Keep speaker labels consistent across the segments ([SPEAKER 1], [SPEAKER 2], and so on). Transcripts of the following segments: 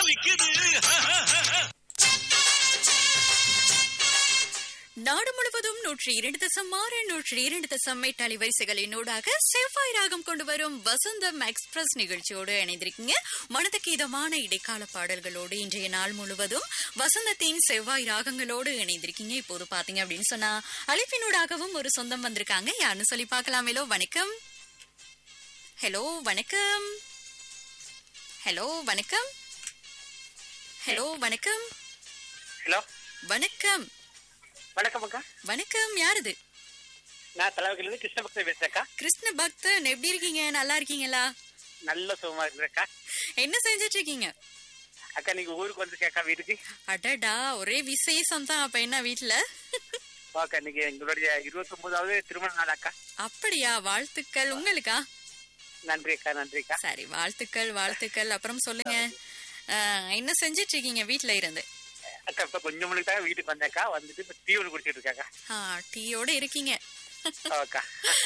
[SPEAKER 1] விக்குது
[SPEAKER 2] நாடு முழுவதும் நூற்றி இரண்டு தசம் ஆறு நூற்றி இரண்டு தசம் எட்டு அலைவரிசைகளினூடாக செவ்வாய் ராகம் கொண்டு வரும் வசந்தம் எக்ஸ்பிரஸ் நிகழ்ச்சியோடு இணைந்திருக்கீங்க மனதுக்கு இதமான இடைக்கால பாடல்களோடு இன்றைய நாள் முழுவதும் வசந்தத்தின் செவ்வாய் ராகங்களோடு இணைந்திருக்கீங்க இப்போது பாத்தீங்க அப்படின்னு சொன்னா அழைப்பினூடாகவும் ஒரு சொந்தம் வந்திருக்காங்க யாருன்னு சொல்லி பார்க்கலாமேலோ வணக்கம் ஹலோ வணக்கம் ஹலோ வணக்கம் ஹலோ வணக்கம்
[SPEAKER 3] ஹலோ
[SPEAKER 2] வணக்கம்
[SPEAKER 3] வணக்கம் அக்கா
[SPEAKER 2] வணக்கம் யாருது
[SPEAKER 3] நான் தலைவகிலிருந்து கிருஷ்ண பக்தர் பேசுறேன்க்கா
[SPEAKER 2] கிருஷ்ண பக்தன் எப்படி இருக்கீங்க நல்லா இருக்கீங்களா
[SPEAKER 3] நல்ல சுகமா இருக்கிறேக்கா
[SPEAKER 2] என்ன செஞ்சிட்டு இருக்கீங்க
[SPEAKER 3] அக்கா நீங்க ஊருக்கு வந்திருக்கேக்கா வீட்டுக்கு
[SPEAKER 2] அடடா ஒரே விசேஷம் தான் அப்ப என்ன வீட்ல
[SPEAKER 3] அக்கா நீங்க எங்களுடைய இருபத்தி ஒன்பதாவது திருமண நாள் அக்கா
[SPEAKER 2] அப்படியா வாழ்த்துக்கள் உங்களுக்கா
[SPEAKER 3] நன்றி அக்கா நன்றி அக்கா
[SPEAKER 2] சரி வாழ்த்துக்கள் வாழ்த்துக்கள் அப்புறம் சொல்லுங்க அஹ், என்ன செஞ்சிட்டு இருக்கீங்க வீட்ல இருந்து
[SPEAKER 3] அக்கா இப்ப கொஞ்சம் மணிக்கு தான் வீட்டுக்கு வந்தேக்கா வந்துட்டு இப்ப டீ ஒன்று குடிச்சிட்டு இருக்காக்கா
[SPEAKER 2] ஆ, டீயோட இருக்கீங்க
[SPEAKER 3] அக்கா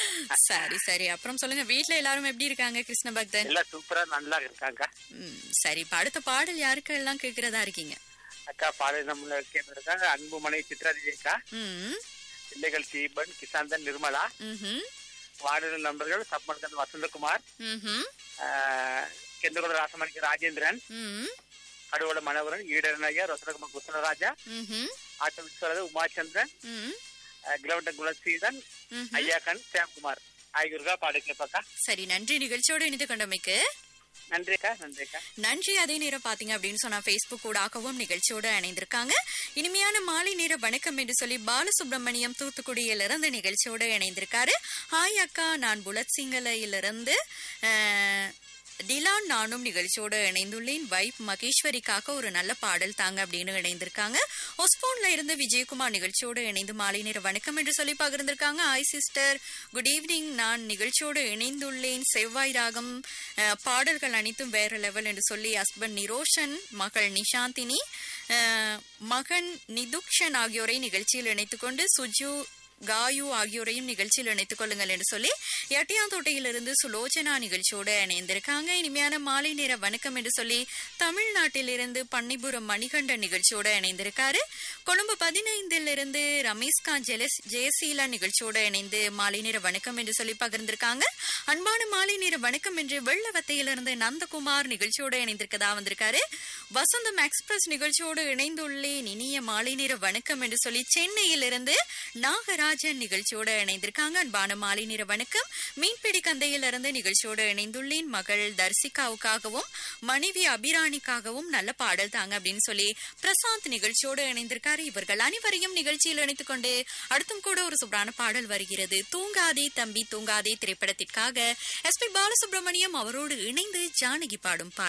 [SPEAKER 2] சரி சரி அப்புறம் சொல்லுங்க வீட்ல எல்லாரும் எப்படி இருக்காங்க கிருஷ்ண பக்தன்
[SPEAKER 3] எல்லாம் சூப்பரா நல்லா இருக்காங்க
[SPEAKER 2] ம், சரி இப்ப அடுத்த பாடல் யாருக்கு எல்லாம் கேக்குறதா இருக்கீங்க
[SPEAKER 3] அக்கா பாடல் நம்மள கேட்டிருக்காங்க அன்பு மனைவி சித்ராதி அக்கா
[SPEAKER 2] ம்
[SPEAKER 3] பிள்ளைகள் தீபன் கிசாந்தன் நிர்மலா
[SPEAKER 2] ம்ஹும்,
[SPEAKER 3] வானொலி நண்பர்கள் சப்மர்கன் வசந்தகுமார்
[SPEAKER 2] ம்ஹும்,
[SPEAKER 3] ஆஹ், கெந்தகுல ராசமணிக்கு ராஜேந்திரன்
[SPEAKER 2] ம்,
[SPEAKER 3] அடுவல மனோகரன் ஈடரன் ஐயா ரசனகுமார் குசலராஜா
[SPEAKER 2] ம்ஹும்,
[SPEAKER 3] ஆட்ட விஸ்வரது உமாச்சந்திரன்
[SPEAKER 2] ம்,
[SPEAKER 3] கிலவண்ட குலசீதன்
[SPEAKER 2] ம்ஹும்.
[SPEAKER 3] ஐயாக்கன் சாம்குமார் ஆகியோருக்கா பாடுக்கிறப்பாக்கா
[SPEAKER 2] சரி நன்றி நிகழ்ச்சியோடு இணைந்து கொண்டமைக்கு
[SPEAKER 3] நன்றிக்கா நன்றிக்கா
[SPEAKER 2] நன்றி அதே நேரம் பாத்தீங்க அப்படின்னு சொன்னா பேஸ்புக் ஊடாகவும் நிகழ்ச்சியோட இணைந்திருக்காங்க இனிமையான மாலை நேர வணக்கம் என்று சொல்லி பாலசுப்ரமணியம் தூத்துக்குடியிலிருந்து நிகழ்ச்சியோட இணைந்திருக்காரு ஹாய் அக்கா நான் புலத் சிங்கலையிலிருந்து அஹ், டிலான் நானும் நிகழ்ச்சியோட இணைந்துள்ளேன் வைப் மகேஸ்வரிக்காக ஒரு நல்ல பாடல் தாங்க அப்படின்னு இணைந்திருக்காங்க ஒஸ்போன்ல இருந்து விஜயகுமார் நிகழ்ச்சியோடு இணைந்து மாலை நேர வணக்கம் என்று சொல்லி பகிர்ந்திருக்காங்க ஹாய் சிஸ்டர் குட் ஈவினிங் நான் நிகழ்ச்சியோடு இணைந்துள்ளேன் செவ்வாய் ராகம் அஹ், பாடல்கள் அனைத்தும் வேற லெவல் என்று சொல்லி ஹஸ்பண்ட் நிரோஷன் மகள் நிஷாந்தினி அஹ், மகன் நிதுக்ஷன் ஆகியோரை நிகழ்ச்சியில் இணைத்துக்கொண்டு சுஜு காயு ஆகியோரையும் நிகழ்ச்சியில் இணைத்துக் கொள்ளுங்கள் என்று சொல்லி எட்டியாந்தோட்டையிலிருந்து சுலோச்சனா நிகழ்ச்சியோடு இணைந்திருக்காங்க இனிமையான மாலை நேர வணக்கம் என்று சொல்லி தமிழ்நாட்டிலிருந்து பன்னிபுரம் மணிகண்டன் நிகழ்ச்சியோடு இணைந்திருக்காரு கொழும்பு பதினைந்தில் இருந்து ரமேஷ்காந்த் ஜெலஸ் ஜெயசீலா நிகழ்ச்சியோடு இணைந்து மாலை நேர வணக்கம் என்று சொல்லி பகிர்ந்திருக்காங்க அன்பான மாலை நேர வணக்கம் என்று வெள்ளவத்தையிலிருந்து நந்தகுமார் நிகழ்ச்சியோடு இணைந்திருக்கதா வந்திருக்காரு வசந்தம் எக்ஸ்பிரஸ் நிகழ்ச்சியோடு இணைந்துள்ளேன் இனிய மாலை நேர வணக்கம் என்று சொல்லி சென்னையிலிருந்து நாகராஜன் நிகழ்ச்சியோடு இணைந்திருக்காங்க அன்பான மாலை நேர வணக்கம் மீன்பிடி கந்தையிலிருந்து நிகழ்ச்சியோடு இணைந்துள்ளேன் மகள் தர்சிகாவுக்காகவும் மனைவி அபிராணிக்காகவும் நல்ல பாடல் தாங்க அப்படின்னு சொல்லி பிரசாந்த் நிகழ்ச்சியோடு இணைந்திருக்காரு இவர்கள் அனைவரையும் நிகழ்ச்சியில் இணைத்துக் கொண்டு அடுத்தும் கூட ஒரு சூப்பரான பாடல் வருகிறது தூங்காதே தம்பி தூங்காதே திரைப்படத்திற்காக எஸ் பி பாலசுப்ரமணியம் அவரோடு இணைந்து ஜானகி பாடும் பாடல்